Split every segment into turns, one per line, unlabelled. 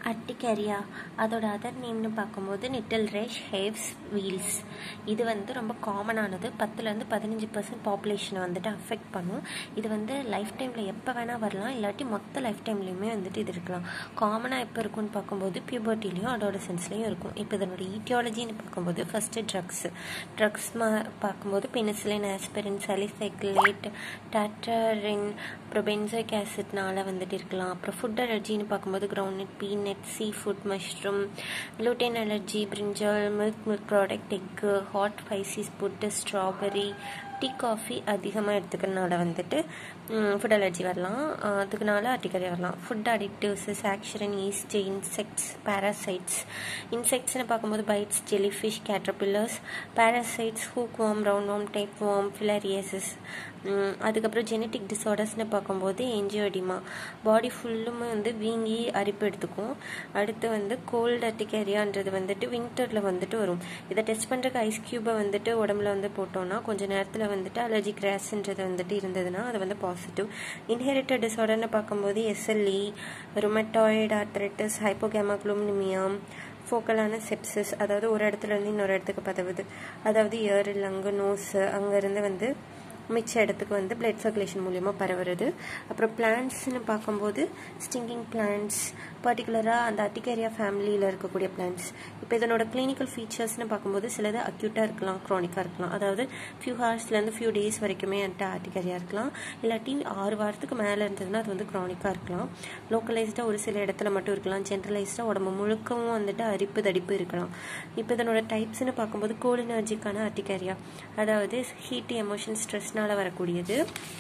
அட்டிகேரியா அதோட அதர் நேம்னு பார்க்கும்போது நிட்டில் ரேஷ் ஹேவ்ஸ் வீல்ஸ் இது வந்து ரொம்ப காமனானது பத்துலேருந்து பதினஞ்சு பர்சன்ட் பாப்புலேஷனை வந்துட்டு அஃபெக்ட் பண்ணும் இது வந்து லைஃப் டைமில் எப்போ வேணால் வரலாம் இல்லாட்டி மொத்த லைஃப் டைம்லேயுமே வந்துட்டு இது இருக்கலாம் காமனாக எப்போ இருக்கும்னு பார்க்கும்போது பியூபர்ட்டிலையும் அடோலசன்ஸ்லையும் இருக்கும் இப்போ இதனோட ஈட்டியாலஜின்னு பார்க்கும்போது ஃபஸ்ட்டு ட்ரக்ஸ் ட்ரக்ஸ் மா பார்க்கும்போது பெனிசிலின் ஆஸ்பிரின் சலிசைக்லேட் டாட்டரின் அப்புறம் பென்சோயிக் ஆசிட்னால வந்துட்டு இருக்கலாம் அப்புறம் ஃபுட் அலர்ஜின்னு பார்க்கும்போது ground peanut sea food mushroom gluten allergy பிரிஞ்சால் milk milk product egg hot spices food strawberry tea coffee அதிகமாக எடுத்துக்கிறதுனால வந்துட்டு ஃபுட் அலர்ஜி வரலாம் அஹ் அதுக்குனால அட்டிக்கறி வரலாம் ஃபுட் அடிக்டிவ்ஸ் சாக்ஷரன் ஈஸ்ட் இன்செக்ட்ஸ் பேராசைட்ஸ் இன்செக்ட்ஸ்னு பார்க்கும்போது bites jellyfish caterpillars parasites hook worm round worm type worm filariasis அதுக்கப்புறம் ஜெனட்டிக் டிசார்டர்ஸ்னு பார்க்கும்போது என்ஜியோடிமா பாடி ஃபுல்லுமே வந்து வீங்கி அரிப்பு எடுத்துக்கும் அடுத்து வந்து கோல்டு அட்டிகேரியான்றது வந்துட்டு வின்டரில் வந்துட்டு வரும் இதை டெஸ்ட் பண்ணுறக்கு ஐஸ் க்யூபை வந்துட்டு உடம்புல வந்து போட்டோம்னா கொஞ்சம் நேரத்தில் வந்துட்டு அலர்ஜி கிராஸ்ன்றது வந்துட்டு இருந்ததுன்னா அது வந்து பாசிட்டிவ் இன்ஹெரிட்டட் டிசார்டர்னு பார்க்கும்போது எஸ்எல்இ ருமட்டாய்டு ஆர்த்ரைட்டிஸ் ஹைப்போகேமாக்ளோமினியா ஃபோக்கலான செப்சஸ் அதாவது ஒரு இடத்துல இருந்து இன்னொரு இடத்துக்கு பதவுது அதாவது இயர் லங்கு நோஸ் அங்கேருந்து வந்து மிச்ச இடத்துக்கு வந்து பிளட் சர்க்குலேஷன் மூலியமா பரவுறது அப்புறம் பிளான்ட்ஸ்னு பார்க்கும்போது ஸ்டிங்கிங் பிளான்ட்ஸ் பர்டிகுலராக அந்த அட்டிகேரியா ஃபேமிலியில் இருக்கக்கூடிய பிளான்ட்ஸ் இப்போ இதனோட கிளினிக்கல் ஃபீச்சர்ஸ்னு பார்க்கும்போது சிலது அக்யூட்டாக இருக்கலாம் க்ரானிக்காக இருக்கலாம் அதாவது ஃபியூ ஹவர்ஸ்லேருந்து ஃபியூ டேஸ் வரைக்குமே அந்த அட்டிகேரியா இருக்கலாம் இல்லாட்டி ஆறு வாரத்துக்கு மேலே இருந்ததுன்னா அது வந்து க்ரானிக்காக இருக்கலாம் லோக்கலைஸ்டாக ஒரு சில இடத்துல மட்டும் இருக்கலாம் ஜென்ரலைஸ்டாக உடம்பு முழுக்கவும் வந்துட்டு அரிப்பு தடிப்பு இருக்கலாம் இப்போ இதனோட டைப்ஸ்னு பார்க்கும்போது கோலினர்ஜிக்கான அட்டிகேரியா அதாவது ஹீட் எமோஷன் ஸ்ட்ரெஸ்னால வரக்கூடியது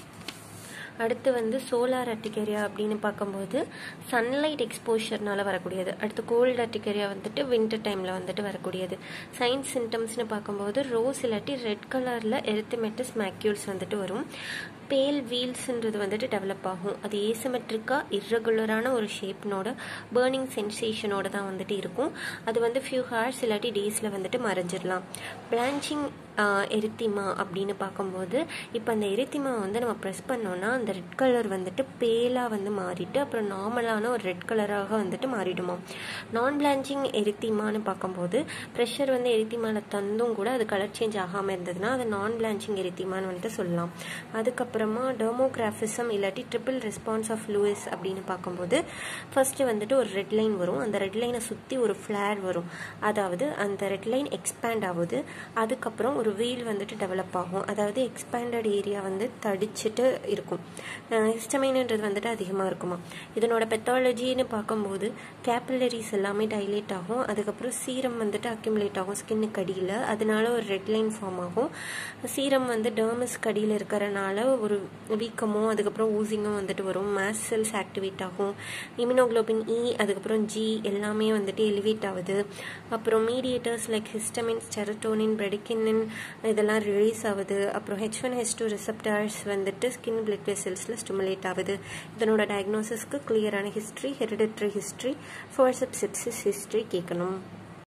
அடுத்து வந்து சோலார் அட்டிகேரியா அப்படின்னு பார்க்கும்போது சன்லைட் எக்ஸ்போஷர்னால வரக்கூடியது அடுத்து கோல்டு அட்டிகேரியா வந்துட்டு வின்டர் டைமில் வந்துட்டு வரக்கூடியது சைன்ஸ் சிம்டம்ஸ்னு பார்க்கும்போது ரோஸ் இல்லாட்டி ரெட் கலரில் எரித்தமெட்டஸ் மேக்யூல்ஸ் வந்துட்டு வரும் பேல் வீல்ஸ்ன்றது வந்துட்டு டெவலப் ஆகும் அது ஏசிமெட்ரிக்காக இர்ரெகுலரான ஒரு ஷேப்னோட பேர்னிங் சென்சேஷனோட தான் வந்துட்டு இருக்கும் அது வந்து ஃபியூ ஹவர்ஸ் இல்லாட்டி டேஸில் வந்துட்டு மறைஞ்சிடலாம் பிளான்ச்சிங் எரித்திமா அப்படின்னு பார்க்கும்போது இப்போ அந்த எரித்திமா வந்து நம்ம ப்ரெஸ் பண்ணோன்னா அந்த ரெட் கலர் வந்துட்டு பேலாக வந்து மாறிட்டு அப்புறம் நார்மலான ஒரு ரெட் கலராக வந்துட்டு மாறிடுமா நான் பிளான்ச்சிங் எரித்திமான்னு பார்க்கும்போது ப்ரெஷர் வந்து எரித்திமாவில் தந்தும் கூட அது கலர் சேஞ்ச் ஆகாமல் இருந்ததுன்னா அது நான் பிளான்ச்சிங் எரித்திமான்னு வந்துட்டு சொல்லலாம் அதுக்கப்புறமா டெர்மோகிராஃபிசம் இல்லாட்டி ட்ரிபிள் ரெஸ்பான்ஸ் ஆஃப் லூயிஸ் அப்படின்னு பார்க்கும்போது ஃபர்ஸ்ட் வந்துட்டு ஒரு ரெட் லைன் வரும் அந்த ரெட் லைனை சுற்றி ஒரு ஃப்ளேர் வரும் அதாவது அந்த ரெட் லைன் எக்ஸ்பேண்ட் ஆகுது அதுக்கப்புறம் ஒரு வீல் வந்துட்டு டெவலப் ஆகும் அதாவது எக்ஸ்பேண்டட் ஏரியா வந்து தடிச்சிட்டு இருக்கும் ஹிஸ்டமைன்ன்றது வந்துட்டு அதிகமாக இருக்குமா இதனோட பெத்தாலஜின்னு பார்க்கும்போது கேபிலரிஸ் எல்லாமே டைலேட் ஆகும் அதுக்கப்புறம் சீரம் வந்துட்டு அக்யூமுலேட் ஆகும் ஸ்கின்னுக்கு அடியில் அதனால ஒரு ரெட் லைன் ஃபார்ம் ஆகும் சீரம் வந்து டேர்மஸ் கடியில் இருக்கிறனால ஒரு வீக்கமும் அதுக்கப்புறம் ஊசிங்கும் வந்துட்டு வரும் மேஸ் செல்ஸ் ஆக்டிவேட் ஆகும் இம்யூனோக்ளோபின் இ அதுக்கப்புறம் ஜி எல்லாமே வந்துட்டு எலிவேட் ஆகுது அப்புறம் mediators like histamine serotonin bradykinin இதெல்லாம் ரிலீஸ் ஆகுது அப்புறம் H one H two receptors வந்துட்டு ஸ்கின் பிளட் வெசல்ஸில் ஸ்டிமுலேட் ஆகுது இதனோட டயக்னோசிஸ்க்கு கிளியரான ஹிஸ்ட்ரி ஹெரிடிட்ரி ஹிஸ்ட்ரி ஃபோர்சப் செப்சிஸ் ஹிஸ்ட்ரி கேட்கணும்